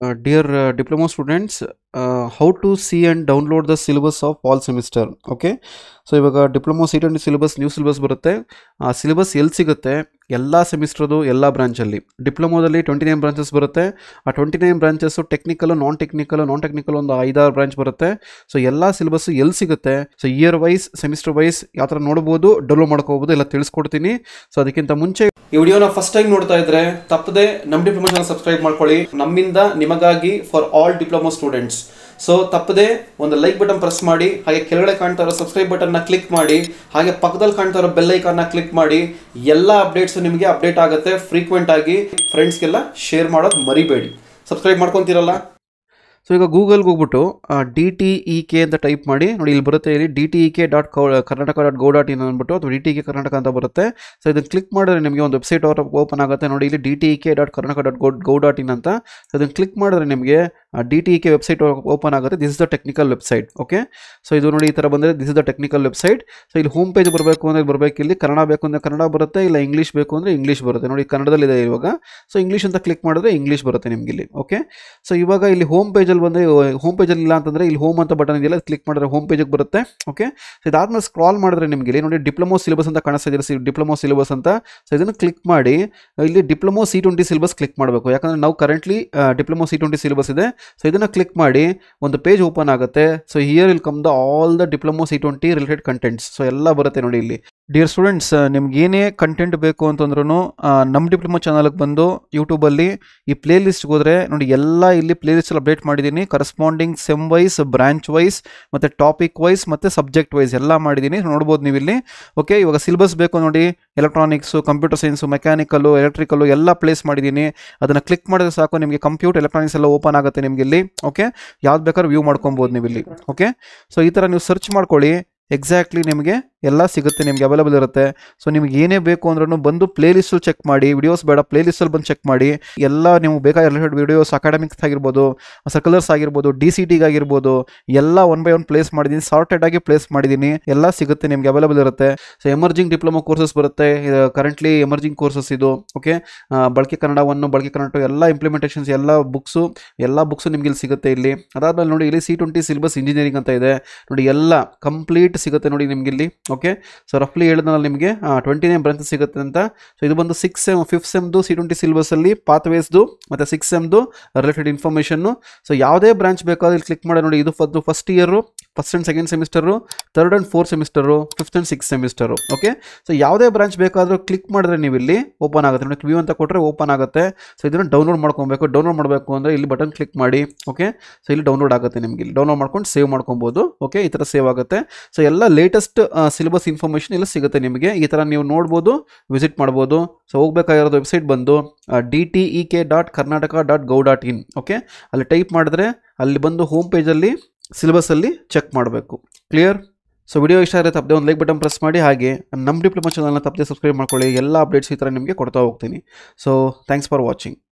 Uh, dear uh, diploma students, uh, how to see and download the syllabus of fall semester. Okay so ಇವಾಗ diploma C twenty syllabus new syllabus ಬರುತ್ತೆ ಆ syllabus ಎಲ್ಲಿ ಸಿಗುತ್ತೆ ಎಲ್ಲ ಸೆಮಿಸ್ಟ್ರದು ಎಲ್ಲ ಬ್ರಾಂಚಲ್ಲಿ ಡಿಪ್ಲೊಮೋದಲ್ಲಿ ಟ್ವೆಂಟಿ ನೈನ್ ಬ್ರಾಂಚಸ್ ಬರುತ್ತೆ ಆ twenty nine branches technical non technical non technical ಒಂದು ಐದಾರು ಬ್ರಾಂಚ್ ಬರುತ್ತೆ ಸೊ ಎಲ್ಲ ಸಿಲೆಬಸ್ಸು ಎಲ್ಲಿ ಸಿಗುತ್ತೆ so year wise semester wise ಯಾವ ಥರ ನೋಡ್ಬೋದು ಡೌನ್ಲೋಡ್ ಮಾಡ್ಕೋಬೋದು ಎಲ್ಲ ತಿಳಿಸ್ಕೊಡ್ತೀನಿ ಸೊ ಅದಕ್ಕಿಂತ ಮುಂಚೆ ಈ ವಿಡಿಯೋನ ಫಸ್ಟ್ ಟೈಮ್ ನೋಡ್ತಾ ಇದ್ರೆ ತಪ್ಪದೆ ನಮ್ಮ ಡಿಪ್ಲೊಮಾ ಚಾನಲ್ ಸಬ್ಸ್ಕ್ರೈಬ್ ಮಾಡ್ಕೊಳ್ಳಿ ನಮ್ಮಿಂದ ನಿಮಗಾಗಿ for all diploma students so ತಪ್ಪದೆ ಒಂದು ಲೈಕ್ ಬಟನ್ ಪ್ರೆಸ್ ಮಾಡಿ ಹಾಗೆ ಕೆಳಗಡೆ ಕಾಣ್ತಾ ಇರೋ ಸಬ್ಸ್ಕ್ರೈಬ್ ಬಟನ್ನ ಕ್ಲಿಕ್ ಮಾಡಿ ಹಾಗೆ ಪಕ್ಕದಲ್ಲಿ ಕಾಣ್ತಾ ಇರೋ ಬೆಲ್ ಐಕಾನ್ನ ಕ್ಲಿಕ್ ಮಾಡಿ ಎಲ್ಲ ಅಪ್ಡೇಟ್ಸ್ ನಿಮಗೆ ಅಪ್ಡೇಟ್ ಆಗುತ್ತೆ ಫ್ರೀಕ್ವೆಂಟ್ ಆಗಿ ಫ್ರೆಂಡ್ಸ್ಗೆಲ್ಲ ಶೇರ್ ಮಾಡೋದು ಮರಿಬೇಡಿ ಸಬ್ಸ್ಕ್ರೈಬ್ ಮಾಡ್ಕೊತೀರಲ್ಲ ಸೊ ಈಗ ಗೂಗಲ್ಗೆ ಹೋಗ್ಬಿಟ್ಟು ಡಿ ಟಿ ಇ ಕೆ ಅಂತ ಟೈಪ್ ಮಾಡಿ ನೋಡಿ ಇಲ್ಲಿ ಬರುತ್ತೆ ಇಲ್ಲಿ D T E K dot Karnataka dot gov dot in ಅಂದ್ಬಿಟ್ಟು ಅಥವಾ ಡಿ ಟಿ ಕೆ ಕರ್ನಾಟಕ ಅಂತ ಬರುತ್ತೆ ಸೊ ಇದನ್ನು ಕ್ಲಿಕ್ ಮಾಡಿದ್ರೆ ನಿಮಗೆ ಒಂದು ವೆಬ್ಸೈಟ್ ಓಪನ್ ಆಗುತ್ತೆ ನೋಡಿ ಇಲ್ಲಿ D T E K dot Karnataka dot gov gov dot in ಅಂತ ಸೊ ಇದನ್ನು ಕ್ಲಿಕ್ ಮಾಡಿದ್ರೆ ನಿಮಗೆ D T E K website open ಆಗುತ್ತೆ this is the technical website okay so ಇದು ನೋಡಿ ಈ ಥರ ಬಂದರೆ this is the technical website so ಇಲ್ಲಿ ಹೋಮ್ ಪೇಜ್ ಬರಬೇಕು ಅಂದರೆ ಬರಬೇಕು ಇಲ್ಲಿ ಕನ್ನಡ ಬೇಕು ಅಂದರೆ ಕನ್ನಡ ಬರುತ್ತೆ ಇಲ್ಲ ಇಂಗ್ಲೀಷ್ ಬೇಕು ಅಂದರೆ ಇಂಗ್ಲೀಷ್ ಬರುತ್ತೆ ನೋಡಿ ಕನ್ನಡದಲ್ಲಿದೆ ಇವಾಗ ಸೊ ಇಂಗ್ಲೀಷ್ ಅಂತ ಕ್ಲಿಕ್ ಮಾಡಿದ್ರೆ ಇಂಗ್ಲೀಷ್ ಬರುತ್ತೆ ನಿಮಗೆ ಇಲ್ಲಿ ಓಕೆ ಸೊ ಇವಾಗ ಇಲ್ಲಿ ಹೋಮ್ ಪೇಜಲ್ಲಿ ಬಂದರೆ ಹೋಮ್ ಪೇಜಲ್ಲಿ ಇಲ್ಲ ಅಂತಂದರೆ ಇಲ್ಲಿ ಹೋಮ್ ಅಂತ ಬಟನ್ ಇದೆಯಲ್ಲ ಕ್ಲಿಕ್ ಮಾಡಿದ್ರೆ ಹೋಮ್ ಪೇಜಿಗೆ ಬರುತ್ತೆ ಓಕೆ ಸೊ ಇದಾದ್ಮೇಲೆ ಸ್ಕ್ರಾಲ್ ಮಾಡಿದ್ರೆ ನಿಮಗೆ ಇಲ್ಲಿ ನೋಡಿ ಡಿಪ್ಲೊಮೋ ಸಿಲೆಬಸ್ ಅಂತ ಕಾಣಿಸ್ತಾ ಇದೆ ಡಿಪ್ಲೊಮೋ ಸಿಲೆಬಸ್ ಅಂತ ಸೊ ಇದನ್ನು ಕ್ಲಿಕ್ ಮಾಡಿ ಇಲ್ಲಿ diploma C twenty syllabus click ಮಾಡಬೇಕು ಯಾಕಂದರೆ ನಾವು currently diploma C twenty syllabus ಇದೆ ಸೊ ಇದನ್ನು ಕ್ಲಿಕ್ ಮಾಡಿ ಒಂದು ಪೇಜ್ ಓಪನ್ ಆಗುತ್ತೆ so here will come the all the diploma C twenty related contents so ಎಲ್ಲ ಬರುತ್ತೆ ನೋಡಿ ಇಲ್ಲಿ ಡಿಯರ್ ಸ್ಟೂಡೆಂಟ್ಸ್ ನಿಮ್ಗೆ ಏನೇ ಕಂಟೆಂಟ್ ಬೇಕು ಅಂತಂದ್ರೂ ನಮ್ಮ ಡಿಪ್ಲೊಮಾ ಚಾನಲ್ಗೆ ಬಂದು ಯೂಟ್ಯೂಬಲ್ಲಿ ಈ ಪ್ಲೇ ಲಿಸ್ಟ್ಗೆ ಹೋದರೆ ನೋಡಿ ಎಲ್ಲ ಇಲ್ಲಿ ಪ್ಲೇ ಲಿಸ್ಟ್ ಅಪ್ಡೇಟ್ ಮಾಡಿದ್ದೀನಿ corresponding sem wise branch wise ಮತ್ತು ಟಾಪಿಕ್ ವೈಸ್ ಮತ್ತು ಸಬ್ಜೆಕ್ಟ್ ವೈಸ್ ಎಲ್ಲ ಮಾಡಿದ್ದೀನಿ ನೋಡ್ಬೋದು ನೀವು ಇಲ್ಲಿ ಓಕೆ ಇವಾಗ ಸಿಲೆಬಸ್ ಬೇಕು ನೋಡಿ electronics computer science mechanical electrical ಎಲ್ಲ ಪ್ಲೇಸ್ ಮಾಡಿದ್ದೀನಿ ಅದನ್ನು ಕ್ಲಿಕ್ ಮಾಡಿದ್ರೆ ಸಾಕು ನಿಮಗೆ ಕಂಪ್ಯೂಟರ್ ಎಲೆಕ್ಟ್ರಾನಿಕ್ಸ್ ಎಲ್ಲ ಓಪನ್ ಆಗುತ್ತೆ ನಿಮಗೆ ಇಲ್ಲಿ ಓಕೆ ಯಾವ್ದು ಬೇಕಾದ್ರೂ ವ್ಯೂ ಮಾಡ್ಕೊಬೋದು ನೀವು ಇಲ್ಲಿ ಓಕೆ ಸೊ ಈ ಥರ ನೀವು ಸರ್ಚ್ ಮಾಡ್ಕೊಳ್ಳಿ ಎಕ್ಸಾಕ್ಟ್ಲಿ ನಿಮಗೆ ಎಲ್ಲ ಸಿಗುತ್ತೆ ನಿಮಗೆ ಅವೈಲೇಬಲ್ ಇರುತ್ತೆ ಸೊ ನಿಮ್ಗೆ ಏನೇ ಬೇಕು ಅಂದ್ರೂ ಬಂದು ಪ್ಲೇ ಲಿಸ್ಟಲ್ಲಿ ಚೆಕ್ ಮಾಡಿ ವಿಡಿಯೋಸ್ ಬೇಡ ಪ್ಲೇ ಲಿಸ್ಟಲ್ಲಿ ಬಂದು ಚೆಕ್ ಮಾಡಿ ಎಲ್ಲ ನೀವು ಬೇಕಾದ ರಿಲೇಟೆಡ್ ವಿಡಿಯೋಸ್ ಅಕಾಡೆಮಿಕ್ಸ್ ಆಗಿರ್ಬೋದು ಸರ್ಕಲರ್ಸ್ ಆಗಿರ್ಬೋದು ಡಿ ಸಿ ಟಿಗೆ ಆಗಿರ್ಬೋದು ಎಲ್ಲ ಒನ್ ಬೈ ಒನ್ ಪ್ಲೇಸ್ ಮಾಡಿದ್ದೀನಿ ಸಾರ್ಟೆಡ್ ಆಗಿ ಪ್ಲೇಸ್ ಮಾಡಿದ್ದೀನಿ ಎಲ್ಲ ಸಿಗುತ್ತೆ ನಿಮಗೆ ಅವೈಲೇಬಲ್ ಇರುತ್ತೆ ಸೊ ಎಮರ್ಜಿಂಗ್ ಡಿಪ್ಲೊಮಾ ಕೋರ್ಸಸ್ ಬರುತ್ತೆ ಕರೆಂಟ್ಲಿ ಎಮರ್ಜಿಂಗ್ ಕೋರ್ಸಸ್ ಇದು ಓಕೆ ಬಳಕೆ ಕನ್ನಡ ಒನ್ ಬಳಕೆ ಕನ್ನಡ ಟು ಎಲ್ಲ ಇಂಪ್ಲಿಮೆಂಟೇಷನ್ಸ್ ಎಲ್ಲ ಬುಕ್ಸು ಎಲ್ಲ ಬುಕ್ಸು ನಿಮ್ಗೆ ಇಲ್ಲಿ ಸಿಗುತ್ತೆ ಇಲ್ಲಿ ಅದಾದ್ಮೇಲೆ ನೋಡಿ ಇಲ್ಲಿ ಸಿ ಟ್ವೆಂಟಿ ಸಿಲೆಬಸ್ ಇಂಜಿನಿಯರಿಂಗ್ ಅಂತ ಇದೆ ನೋಡಿ ಎಲ್ಲ ಕಂಪ್ಲೀಟ್ ಸಿಗುತ್ತೆ ನೋಡಿ ನಿಮ್ಗೆ ಇಲ್ಲಿ ಓಕೆ ಸೊ ರಫ್ಲಿ ಹೇಳಿದ್ನಲ್ಲ ನಿಮಗೆ ಟ್ವೆಂಟಿ ನೈನ್ ಬ್ರಾಂಚಸ್ ಸಿಗುತ್ತೆ ಅಂತ ಸೊ ಇದು ಬಂದು ಸಿಕ್ಸ್ ಸೆಮ್ ಫಿಫ್ತ್ ಸೆಮ್ದು ಸಿ ಟ್ವೆಂಟಿ ಸಿಲೆಬಸಲ್ಲಿ ಪಾತ್ವೇಸ್ದು ಮತ್ತು ಸಿಕ್ಸ್ ಸೆಮ್ದು ರಿಲೇಟೆಡ್ ಇನ್ಫಾರ್ಮೇಷನ್ನು ಸೊ ಯಾವುದೇ ಬ್ರಾಂಚ್ ಬೇಕಾದ್ರೆ ಇಲ್ಲಿ ಕ್ಲಿಕ್ ಮಾಡಿ ನೋಡಿ ಇದು first first year first and second semester third and fourth semester fifth and six semester okay so ಯಾವುದೇ ಬ್ರಾಂಚ್ ಬೇಕಾದರೂ ಕ್ಲಿಕ್ ಮಾಡಿದ್ರೆ ನೀವು ಇಲ್ಲಿ ಓಪನ್ ಆಗುತ್ತೆ ನೋಡಿ ವ್ಯೂ ಅಂತ ಕೊಟ್ಟರೆ ಓಪನ್ ಆಗುತ್ತೆ ಸೊ ಇದನ್ನು ಡೌನ್ಲೋಡ್ ಮಾಡ್ಕೊಬೇಕು ಡೌನ್ಲೋಡ್ ಮಾಡಬೇಕು ಅಂದರೆ ಇಲ್ಲಿ ಬಟನ್ ಕ್ಲಿಕ್ ಮಾಡಿ ಓಕೆ ಸೊ ಇಲ್ಲಿ ಡೌನ್ಲೋಡ್ ಆಗುತ್ತೆ ನಿಮಗೆ ಇಲ್ಲಿ ಡೌನ್ಲೋಡ್ ಮಾಡ್ಕೊಂಡು ಸೇವ್ ಮಾಡ್ಕೊಬೋದು ಓಕೆ ಈ ಥರ ಸೇವ್ ಆಗುತ್ತೆ ಸೊ ಎಲ್ಲ ಲೇಟೆಸ್ಟ್ ಸಿಲೆಬಸ್ ಇನ್ಫಾರ್ಮೇಷನ್ ಎಲ್ಲ ಸಿಗುತ್ತೆ ನಿಮಗೆ ಈ ಥರ ನೀವು ನೋಡ್ಬೋದು ವಿಸಿಟ್ ಮಾಡ್ಬೋದು ಸೊ ಹೋಗ್ಬೇಕಾಗಿರೋದು ವೆಬ್ಸೈಟ್ ಬಂದು D T E K dot Karnataka dot gov dot in okay ಅಲ್ಲಿ ಟೈಪ್ ಮಾಡಿದ್ರೆ ಅಲ್ಲಿ ಬಂದು ಹೋಮ್ ಪೇಜಲ್ಲಿ ಸಿಲೆಬಸಲ್ಲಿ ಚೆಕ್ ಮಾಡಬೇಕು ಕ್ಲಿಯರ್ ಸೊ ವಿಡಿಯೋ ಇಷ್ಟ ಆದರೆ ತಪ್ಪದೆ ಒಂದು ಲೈಕ್ ಬಟನ್ ಪ್ರೆಸ್ ಮಾಡಿ ಹಾಗೆ ನಮ್ಮ ಡಿಪ್ಲೊಮಾ ಚಾನಲ್ನ ತಪ್ಪದೆ ಸಬ್ಸ್ಕ್ರೈಬ್ ಮಾಡ್ಕೊಳ್ಳಿ ಎಲ್ಲ ಅಪ್ಡೇಟ್ಸ್ ಈ ಥರ ನಿಮಗೆ ಕೊಡ್ತಾ ಹೋಗ್ತೀನಿ ಸೊ ಥ್ಯಾಂಕ್ಸ್ ಫಾರ್ ವಾಚಿಂಗ್